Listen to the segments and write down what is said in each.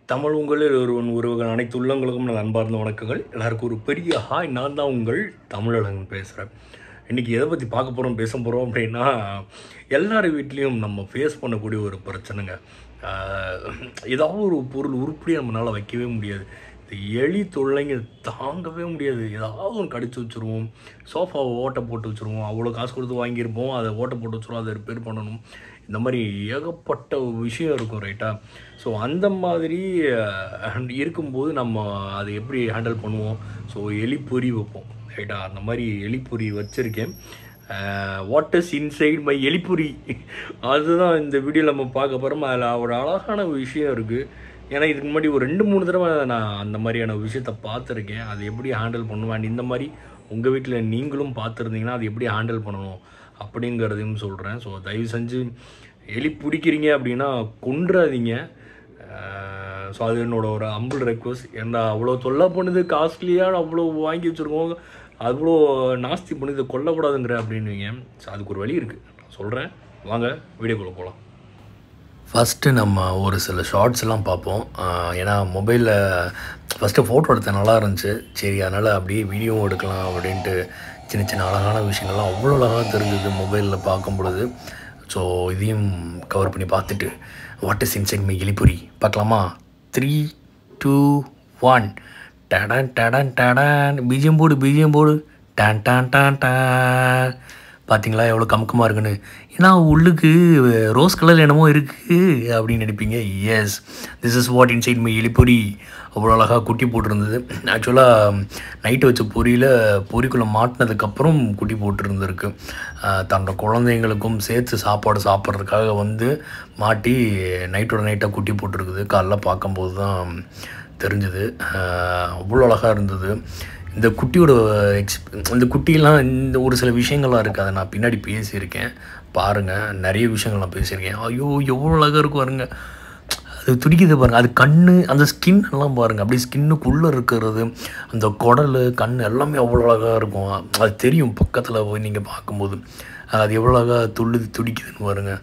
தமிழ் உங்களில் ஒருவன் ஒருவன் அனைத்து உள்ளங்களுக்கும் நான் அன்பார்ந்த வணக்கங்கள் எல்லாருக்கும் ஒரு பெரிய ஹாய் நான் தான் உங்கள் தமிழழகன் பேசுகிறேன் இன்றைக்கி எதை பற்றி பார்க்க போகிறோம் பேச போகிறோம் அப்படின்னா எல்லார் வீட்லேயும் நம்ம ஃபேஸ் பண்ணக்கூடிய ஒரு பிரச்சனைங்க ஆஹ், ஏதாவது ஒரு பொருள் உருப்படியாக நம்மளால் வைக்கவே முடியாது இந்த எலி தொல்லைங்க தாங்கவே முடியாது ஏதாவது ஒன்று கடிச்சு வச்சுருவோம் சோஃபாவை ஓட்டை போட்டு வச்சுருவோம் அவ்வளோ காசு கொடுத்து வாங்கியிருப்போம் அதை ஓட்டை போட்டு வச்சுருவோம் அதை ரிப்பேர் பண்ணணும் இந்த மாதிரி ஏகப்பட்ட விஷயம் இருக்கும் ரைட்டா ஸோ அந்த மாதிரி அஹ், இருக்கும்போது நம்ம அதை எப்படி ஹேண்டில் பண்ணுவோம் ஸோ எலிப்பொறி வைப்போம் ரைட்டா அந்த மாதிரி எலிப்பொறி வச்சுருக்கேன் வாட் இஸ் இன்சைட் மை எலிப்பொறி அதுதான் இந்த வீடியோவில் நம்ம பார்க்க போகிறோம் அதில் ஒரு அழகான விஷயம் இருக்குது ஏன்னா இதுக்கு முன்னாடி ஒரு ரெண்டு மூணு தடவை நான் அந்த மாதிரியான விஷயத்த பார்த்துருக்கேன் அது எப்படி ஹேண்டில் பண்ணுவேன் இந்த மாதிரி உங்கள் வீட்டில் நீங்களும் பார்த்துருந்தீங்கன்னா அது எப்படி ஹேண்டில் பண்ணணும் அப்படிங்கிறதையும் சொல்கிறேன் ஸோ தயவு செஞ்சு எலி பிடிக்கிறீங்க அப்படின்னா கொன்றாதீங்க ஸோ அது என்னோட ஒரு அம்பிள் ரெக்வஸ்ட் ஏன்னா அவ்வளோ தொல்லை பண்ணுது காஸ்ட்லியாக அவ்வளோ வாங்கி வச்சுருக்கோம் அவ்வளோ நாஸ்தி பண்ணுது கொல்லக்கூடாதுங்கிற அப்படின்னுவீங்க ஸோ அதுக்கு ஒரு வழி இருக்குது நான் சொல்கிறேன் வாங்க வீடியோக்குள்ளே போகலாம் ஃபஸ்ட்டு நம்ம ஒரு சில ஷார்ட்ஸ் எல்லாம் பார்ப்போம் ஆஹ் ஏன்னா மொபைலில் ஃபஸ்ட்டு ஃபோட்டோ எடுத்த நல்லா இருந்துச்சு சரி அதனால் அப்படியே வீடியோவும் எடுக்கலாம் அப்படின்ட்டு சின்ன சின்ன அழகான விஷயங்கள்லாம் அவ்வளோ அழகாக தெரிஞ்சது மொபைலில் பார்க்கும் பொழுது ஸோ இதையும் கவர் பண்ணி பார்த்துட்டு வாட் இஸ் இன்சைட் மை எலிபுரி பார்க்கலாமா த்ரீ டூ ஒன் டடான் டடான் டடான் பிஜிஎம் போடு பிஜிஎம் போடு டான் டான் டான் டான் பார்த்தீங்களா எவ்வளோ கமுக்கமாக இருக்குன்னு ஏன்னா உள்ளுக்கு ரோஸ் கலர் என்னமோ இருக்குது அப்படின்னு நினைப்பீங்க yes this is what inside my எலிப்பொடி அவ்வளோ அழகாக குட்டி போட்டிருந்தது ஆக்சுவலாக நைட்டு வச்ச பொரியில் பொரிக்குள்ளே மாட்டினதுக்கப்புறம் குட்டி போட்டிருந்துருக்கு ஆஹ் தன்னோட குழந்தைங்களுக்கும் சேர்த்து சாப்பாடு சாப்பிட்றதுக்காக வந்து மாட்டி நைட்டோட நைட்டாக குட்டி போட்டிருக்குது காலைல பார்க்கும்போது தான் தெரிஞ்சுது ஆஹ் அவ்வளோ அழகாக இருந்தது இந்த குட்டியோட எக்ஸ் இந்த குட்டியெல்லாம் இந்த ஒரு சில விஷயங்கள்லாம் இருக்குது அதை நான் பின்னாடி பேசியிருக்கேன் பாருங்கள் நிறைய விஷயங்கள் நான் பேசியிருக்கேன் ஐயோ எவ்வளோ அழகாக இருக்கும் பாருங்க அது துடிக்குது பாருங்கள் அது கண் அந்த ஸ்கின் எல்லாம் பாருங்கள் அப்படியே ஸ்கின்னுக்குள்ளே இருக்கிறது அந்த குடல் கண் எல்லாமே அவ்வளோ அழகாக இருக்கும் அது தெரியும் பக்கத்தில் போய் நீங்கள் பார்க்கும்போது அது எவ்வளோ அழகாக துள்ளுது துடிக்குதுன்னு பாருங்கள்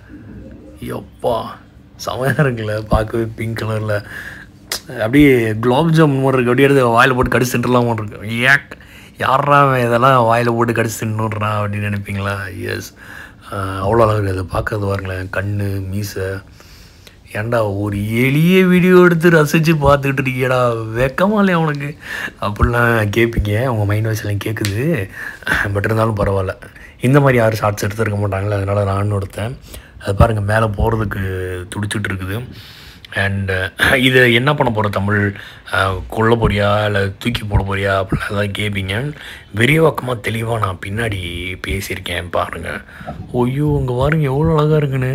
எப்பா செமையாக இருக்குல்ல பார்க்கவே பிங்க் கலரில் அப்படியே குலாப் ஜாமுன் மாதிரி இருக்கு அப்படியே எடுத்து வாயில் போட்டு கடிச்சு தின்றுலாம் இருக்கு ஏக் யாரா அவன் இதெல்லாம் வாயில் போட்டு கடிச்சு தின்னுடுறான் அப்படின்னு நினைப்பீங்களா எஸ் அவ்வளோ அழகாக இருக்குது அதை பார்க்கறது பாருங்களேன் கண் மீசை ஏன்டா ஒரு எளிய வீடியோ எடுத்து ரசித்து பார்த்துக்கிட்டு இருக்கியடா வெக்கமா இல்லையா உனக்கு அப்படிலாம் கேட்பீங்க உங்கள் மைண்ட் வாய்ஸ் எல்லாம் கேட்குது பட் இருந்தாலும் பரவாயில்ல இந்த மாதிரி யாரும் ஷார்ட்ஸ் எடுத்துருக்க மாட்டாங்களே அதனால் நானும் எடுத்தேன் அது பாருங்கள் மேலே போகிறதுக்கு துடிச்சிட்டு இருக்குது அண்டு இதை என்ன பண்ண போகிற தமிழ் அஹ், கொல்ல போறியா இல்லை தூக்கி போட போறியா அப்படிலாம் ஏதாவது கேட்பீங்க விரிவாக்கமாக தெளிவாக நான் பின்னாடி பேசியிருக்கேன் பாருங்கள் ஐயோ இங்கே பாருங்க எவ்வளோ அழகாக இருக்குன்னு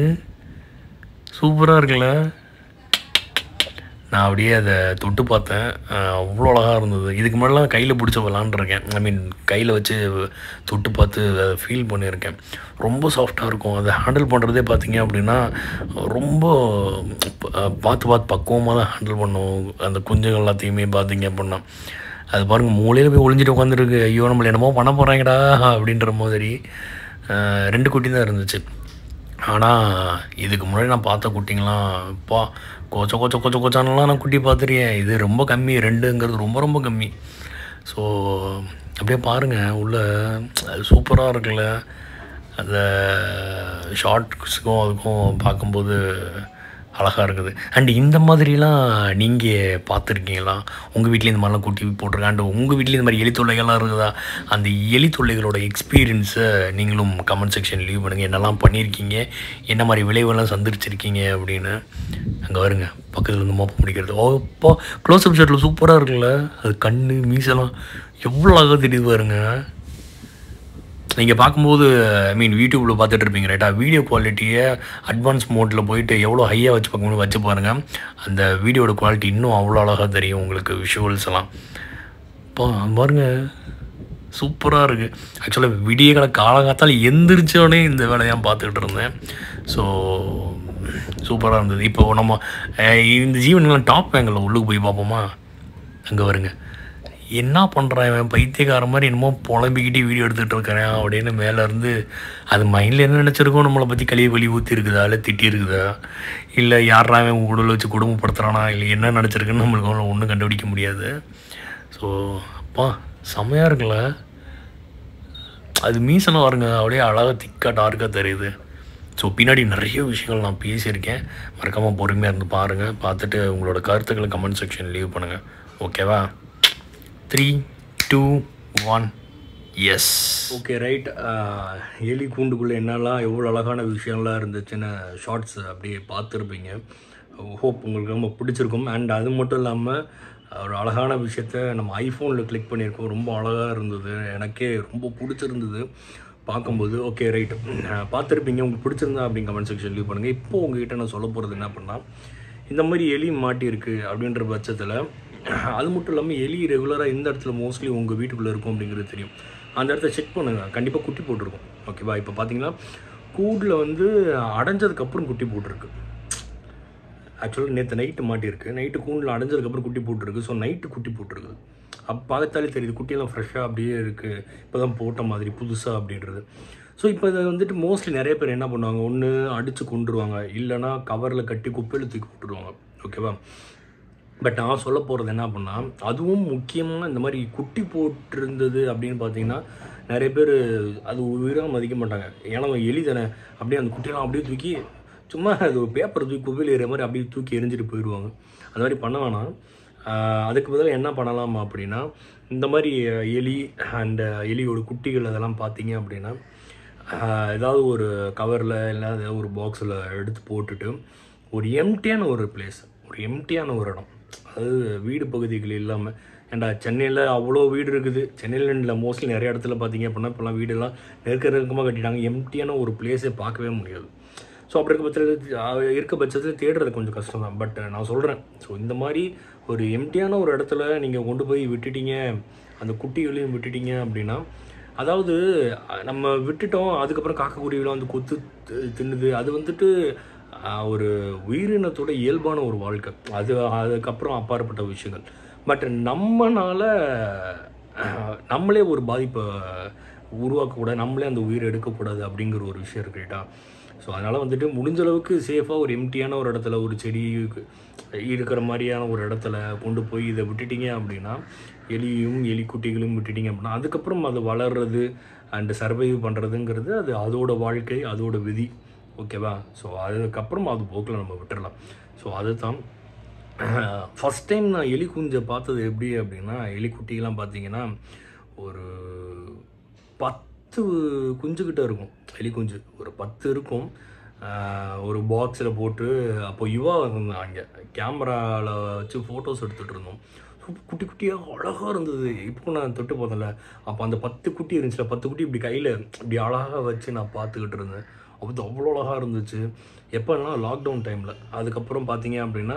சூப்பராக இருக்குல்ல நான் அப்படியே அதை தொட்டு பார்த்தேன் அஹ் அவ்வளோ அழகாக இருந்தது இதுக்கு முன்னாடிலாம் கையில் பிடிச்ச விளாண்டுருக்கேன் ஐ மீன் கையில் வச்சு தொட்டு பார்த்து அதை ஃபீல் பண்ணியிருக்கேன் ரொம்ப சாஃப்டாக இருக்கும் அதை ஹேண்டில் பண்ணுறதே பார்த்தீங்க அப்படின்னா ரொம்ப அஹ், பார்த்து பார்த்து பக்குவமாக தான் ஹேண்டில் பண்ணும் அந்த குஞ்சுகள் எல்லாத்தையுமே பார்த்தீங்க அப்படின்னா அது பாருங்கள் மூலையில் போய் ஒளிஞ்சிட்டு உட்காந்துருக்கு ஐயோ நம்மளை என்னமோ பண்ண போகிறாங்கடா அப்படின்ற மாதிரி அஹ், ரெண்டு குட்டி தான் இருந்துச்சு ஆனால் இதுக்கு முன்னாடி நான் பார்த்த குட்டிங்களாம் இப்போ கொச்ச கொச்ச கொச்ச கொச்சானெலாம் நான் குட்டி பார்த்துருக்கேன் இது ரொம்ப கம்மி ரெண்டுங்கிறது ரொம்ப ரொம்ப கம்மி ஸோ அப்படியே பாருங்கள் உள்ள சூப்பராக இருக்குல்ல அந்த ஷார்ட்ஸுக்கும் அதுக்கும் பார்க்கும்போது அழகாக இருக்குது அண்ட் இந்த மாதிரிலாம் நீங்கள் பார்த்துருக்கீங்களா உங்கள் வீட்டில் இந்த மாதிரிலாம் குட்டி போட்டிருக்கேன் அண்ட் உங்கள் வீட்டில் இந்த மாதிரி எலி தொல்லைகள்லாம் இருக்குதா அந்த எலி தொல்லைகளோட எக்ஸ்பீரியன்ஸை நீங்களும் கமெண்ட் செக்ஷன் லீவ் பண்ணுங்கள் என்னெல்லாம் பண்ணியிருக்கீங்க என்ன மாதிரி விளைவுலாம் சந்திச்சிருக்கீங்க அப்படின்னு அங்கே வருங்க பக்கத்தில் இருந்து மோப்பம் முடிக்கிறது ஓ இப்போ க்ளோஸ்அப் ஷாட்டில் சூப்பராக இருக்குல்ல அது கண் மீசெல்லாம் எவ்வளோ அழகாக தெரியுது பாருங்க நீங்கள் பார்க்கும்போது ஐ மீன் யூடியூப்பில் பார்த்துட்டு இருப்பீங்க ரைட்டா வீடியோ குவாலிட்டியை அட்வான்ஸ் மோட்டில் போயிட்டு எவ்வளோ ஹையாக வச்சு பார்க்கணும் வச்சு பாருங்கள் அந்த வீடியோட குவாலிட்டி இன்னும் அவ்வளோ அழகாக தெரியும் உங்களுக்கு விஷுவல்ஸ் எல்லாம் இப்போ பாருங்க சூப்பராக இருக்குது ஆக்சுவலாக விடியகால காலங்காத்தால் எந்திரிச்சோடனே இந்த வேலையாக பார்த்துக்கிட்டு இருந்தேன் ஸோ சூப்பராக இருந்தது இப்போ நம்ம அஹ், இந்த ஜீவன்கள்லாம் டாப் ஆங்கிளில் உள்ளுக்கு போய் பார்ப்போமா அங்கே வருங்க என்ன பண்ணுறான் இவன் பைத்தியக்கார மாதிரி என்னமோ புலம்பிக்கிட்டு வீடியோ எடுத்துகிட்டு இருக்கிறேன் அப்படின்னு மேலேருந்து அது மைண்டில் என்ன நினச்சிருக்கோம் நம்மளை பற்றி கழிவு கழி ஊற்றி இருக்குதா இல்லை திட்டி இருக்குதா இல்லை யாரா அவன் உடல் வச்சு குடும்பப்படுத்துகிறானா இல்லை என்ன நினச்சிருக்குன்னு நம்மளுக்கு ஒன்றும் கண்டுபிடிக்க முடியாது ஸோ அப்பா செம்மையாக இருக்குல்ல அது மீசனை பாருங்க அப்படியே அழகாக திக்காக டார்க்காக தெரியுது ஸோ பின்னாடி நிறைய விஷயங்கள் நான் பேசியிருக்கேன் மறக்காமல் பொறுமையாக இருந்து பாருங்கள் பார்த்துட்டு உங்களோட கருத்துக்களை கமெண்ட் செக்ஷன் லீவ் பண்ணுங்கள் ஓகேவா three two one yes okay right எலி கூண்டுக்குள்ளே என்னெல்லாம் எவ்வளோ அழகான விஷயம்லாம் இருந்துச்சுன்னு ஷார்ட்ஸ் அப்படியே பார்த்துருப்பீங்க ஹோப் உங்களுக்கு ரொம்ப பிடிச்சிருக்கும் அண்ட் அது மட்டும் இல்லாமல் ஒரு அழகான விஷயத்த நம்ம ஐஃபோனில் கிளிக் பண்ணியிருக்கோம் ரொம்ப அழகாக இருந்தது எனக்கே ரொம்ப பிடிச்சிருந்தது பார்க்கும்போது ஓகே ரைட் பார்த்துருப்பீங்க உங்களுக்கு பிடிச்சிருந்தா அப்படின்னு கமெண்ட் செக்ஷன் லீவ் பண்ணுங்கள் இப்போ உங்ககிட்ட நான் சொல்ல போகிறது என்ன பண்ணால் இந்த மாதிரி எலி மாட்டியிருக்கு அப்படின்ற பட்சத்தில் அது மட்டும் இல்லாமல் எலி ரெகுலராக இந்த இடத்துல மோஸ்ட்லி உங்கள் வீட்டுக்குள்ளே இருக்கும் அப்படிங்கிறது தெரியும் அந்த இடத்த செக் பண்ணுங்கள் கண்டிப்பாக குட்டி போட்டிருக்கும் ஓகேவா இப்போ பார்த்தீங்கன்னா கூடில் வந்து அடைஞ்சதுக்கப்புறம் குட்டி போட்டிருக்கு ஆக்சுவலாக நேற்று நைட்டு மாட்டியிருக்கு நைட்டு கூண்டில் அடைஞ்சதுக்கப்புறம் குட்டி போட்டிருக்கு ஸோ நைட்டு குட்டி போட்டிருக்கு அப்போ பார்த்தாலே தெரியுது குட்டியெல்லாம் ஃப்ரெஷ்ஷாக அப்படியே இருக்குது இப்போ தான் போட்ட மாதிரி புதுசாக அப்படின்றது ஸோ இப்போ இதை வந்துட்டு மோஸ்ட்லி நிறைய பேர் என்ன பண்ணுவாங்க ஒன்று அடித்து கொண்டுருவாங்க இல்லைனா கவரில் கட்டி குப்பையில் தூக்கி போட்டுருவாங்க ஓகேவா பட் நான் சொல்ல போகிறது என்ன பண்ணால் அதுவும் முக்கியமாக இந்த மாதிரி குட்டி போட்டிருந்தது அப்படின்னு பார்த்தீங்கன்னா நிறைய பேர் அது உயிராக மதிக்க மாட்டாங்க ஏன்னா எலி தானே அப்படியே அந்த குட்டியெல்லாம் அப்படியே தூக்கி சும்மா அது ஒரு பேப்பர் தூக்கி குப்பையில் ஏற மாதிரி அப்படியே தூக்கி எரிஞ்சிட்டு போயிடுவாங்க அந்த மாதிரி பண்ண வேணாம் ஆஹ் அதுக்கு பதிலாக என்ன பண்ணலாம் அப்படின்னா இந்த மாதிரி எலி அண்ட் எலியோட குட்டிகள் அதெல்லாம் பார்த்தீங்க அப்படின்னா ஆஹ் ஏதாவது ஒரு கவரில் இல்லை ஏதாவது ஒரு பாக்ஸில் எடுத்து போட்டுட்டு ஒரு எம்டியான ஒரு பிளேஸ் ஒரு எம்டியான ஒரு இடம் அதாவது வீடு பகுதிகள் இல்லாமல் ஏன்டா சென்னையில் அவ்வளோ வீடு இருக்குது சென்னையில் இல்லை மோஸ்ட்லி நிறைய இடத்துல பார்த்தீங்க அப்படின்னா இப்போலாம் வீடெல்லாம் நெருக்க நெருக்கமாக கட்டிட்டாங்க எம்டியான ஒரு பிளேஸை பார்க்கவே முடியாது ஸோ அப்படி இருக்க பட்சத்தில் இருக்க பட்சத்தில் தேடுறது கொஞ்சம் கஷ்டம் தான் பட் நான் சொல்கிறேன் ஸோ இந்த மாதிரி ஒரு எம்டியான ஒரு இடத்துல நீங்கள் கொண்டு போய் விட்டுட்டீங்க அந்த குட்டிகளையும் விட்டுட்டீங்க அப்படின்னா அதாவது அஹ், நம்ம விட்டுட்டோம் அதுக்கப்புறம் காக்கக்குருவிலாம் வந்து கொத்து தி- தின்னுது அது வந்துட்டு அஹ், ஒரு உயிரினத்தோட இயல்பான ஒரு வாழ்க்கை அது அதுக்கப்புறம் அப்பாற்பட்ட விஷயங்கள் பட் நம்மனால அஹ், நம்மளே ஒரு பாதிப்பை உருவாக்கக்கூடாது நம்மளே அந்த உயிரை எடுக்கக்கூடாது அப்படிங்கிற ஒரு விஷயம் இருக்குட்டா ஸோ அதனால் வந்துட்டு முடிஞ்ச அளவுக்கு சேஃபாக ஒரு எம்டியான ஒரு இடத்துல ஒரு செடி இருக்கிற மாதிரியான ஒரு இடத்துல கொண்டு போய் இதை விட்டுட்டீங்க அப்படின்னா எலியும் எலிக்குட்டிகளும் விட்டுட்டீங்க அப்படின்னா அதுக்கப்புறம் அது வளர்றது அண்டு சர்வைவ் பண்ணுறதுங்கிறது அது அதோட வாழ்க்கை அதோட விதி ஓகேவா ஸோ அதுக்கப்புறம் அது போக்கில் நம்ம விட்டுறலாம் ஸோ அதுதான் ஃபஸ்ட் டைம் நான் எலி குஞ்சை பார்த்தது எப்படி அப்படின்னா எலிக்குட்டிலாம் பார்த்தீங்கன்னா ஒரு பத்து குஞ்சுக்கிட்ட இருக்கும் எலி குஞ்சு ஒரு பத்து இருக்கும் ஆஹ் ஒரு பாக்ஸில் போட்டு அப்போ யுவா இருந்தான் அங்கே கேமராவில் வச்சு ஃபோட்டோஸ் எடுத்துகிட்டு இருந்தோம் ஸோ குட்டி குட்டியாக அழகாக இருந்தது இப்போ நான் தொட்டு பார்த்தேன்ல அப்போ அந்த பத்து குட்டி இருந்துச்சுல பத்து குட்டி இப்படி கையில் இப்படி அழகாக வச்சு நான் பார்த்துக்கிட்டு இருந்தேன் அப்போ அவ்வளோ அழகாக இருந்துச்சு எப்போன்னா லாக்டவுன் டைமில் அதுக்கப்புறம் பார்த்தீங்க அப்படின்னா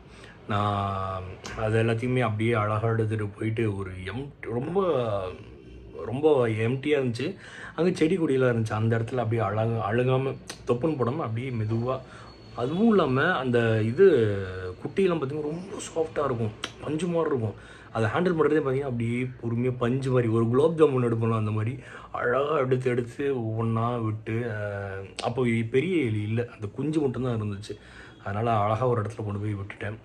நான் அது எல்லாத்தையுமே அப்படியே அழகாக எடுத்துகிட்டு போயிட்டு ஒரு எம் ரொம்ப ரொம்ப எம்டியாக இருந்துச்சு அங்கே செடி கொடியெல்லாம் இருந்துச்சு அந்த இடத்துல அப்படியே அழகு அழுகாமல் தொப்புன்னு போடாமல் அப்படியே மெதுவாக அதுவும் இல்லாமல் அந்த இது குட்டியெல்லாம் பார்த்தீங்கன்னா ரொம்ப சாஃப்டாக இருக்கும் பஞ்சு மாதிரி இருக்கும் அதை ஹேண்டில் பண்ணுறதே பார்த்தீங்கன்னா அப்படியே பொறுமையாக பஞ்சு மாதிரி ஒரு குலாப் ஜாமுன் எடுப்போம்ல அந்த மாதிரி அழகாக எடுத்து எடுத்து ஒவ்வொன்றா விட்டு அஹ், அப்போ பெரிய எலி இல்லை அந்த குஞ்சு மட்டும்தான் இருந்துச்சு அதனால் அழகாக ஒரு இடத்துல கொண்டு போய் விட்டுட்டேன்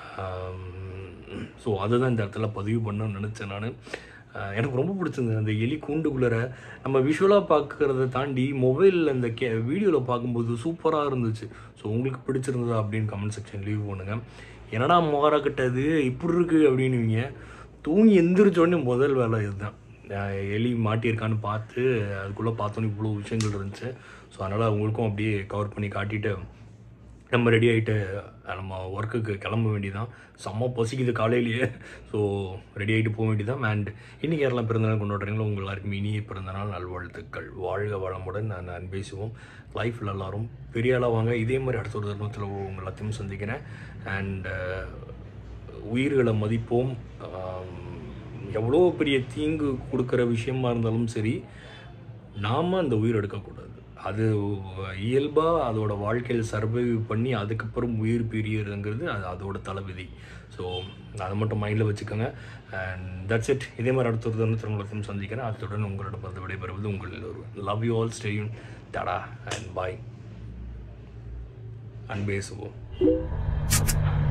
ஸோ அதுதான் இந்த இடத்துல பதிவு பண்ணணும்னு நினச்சேன் நான் எனக்கு ரொம்ப பிடிச்சிருந்தது அந்த எலி கூண்டுக்குள்ளே நம்ம விஷுவலாக பார்க்குறத தாண்டி மொபைலில் இந்த கே வீடியோவில் பார்க்கும்போது சூப்பராக இருந்துச்சு ஸோ உங்களுக்கு பிடிச்சிருந்ததா அப்படின்னு கமெண்ட் செக்ஷன் லீவ் பண்ணுங்கள் என்னடா மோரா கிட்டது இப்படி இருக்குது அப்படின்னுவீங்க தூங்கி எந்திரிச்ச உடனே முதல் வேலை இதுதான் அஹ் எலி மாட்டியிருக்கான்னு பார்த்து அதுக்குள்ளே பார்த்தோன்னே இவ்வளோ விஷயங்கள் இருந்துச்சு ஸோ அதனால் உங்களுக்கும் அப்படியே கவர் பண்ணி காட்டிட்டு நம்ம ரெடி ஆகிட்டு நம்ம ஒர்க்குக்கு கிளம்ப வேண்டியதான் செம்ம பசிக்குது காலையிலேயே ஸோ ரெடி ஆகிட்டு போக வேண்டியதான் அண்ட் இன்றைக்கி யாரெல்லாம் பிறந்தநாள் கொண்டாடுறீங்களோ உங்கள் எல்லாருக்கும் இனிய பிறந்தநாள் நல்வாழ்த்துக்கள் வாழ்க வளமுடன் நான் நான் பேசுவோம் லைஃப்பில் எல்லாரும் பெரிய ஆளாக வாங்க இதே மாதிரி அடுத்த ஒரு தருணத்தில் உங்கள் எல்லாத்தையும் சந்திக்கிறேன் அண்ட் உயிர்களை மதிப்போம் ஆம், எவ்வளோ பெரிய தீங்கு கொடுக்குற விஷயமா இருந்தாலும் சரி நாம் அந்த உயிர் எடுக்கக்கூடாது அது இயல்பாக அதோட வாழ்க்கையில் சர்வைவ் பண்ணி அதுக்கப்புறம் உயிர் பிரியறதுங்கிறது அது அதோட தலைவிதி ஸோ அதை மட்டும் மைண்டில் வச்சுக்கோங்க அண்ட் தட்ஸ் இட் இதே மாதிரி அடுத்த ஒரு தினத்தில் உங்களை சந்திக்கிறேன் அத்துடன் உங்களிடம் வந்து விடைபெறுவது உங்கள் ஒரு லவ் யூ ஆல் ஸ்டேயும் தடா அண்ட் பாய் அன்பே சுபம்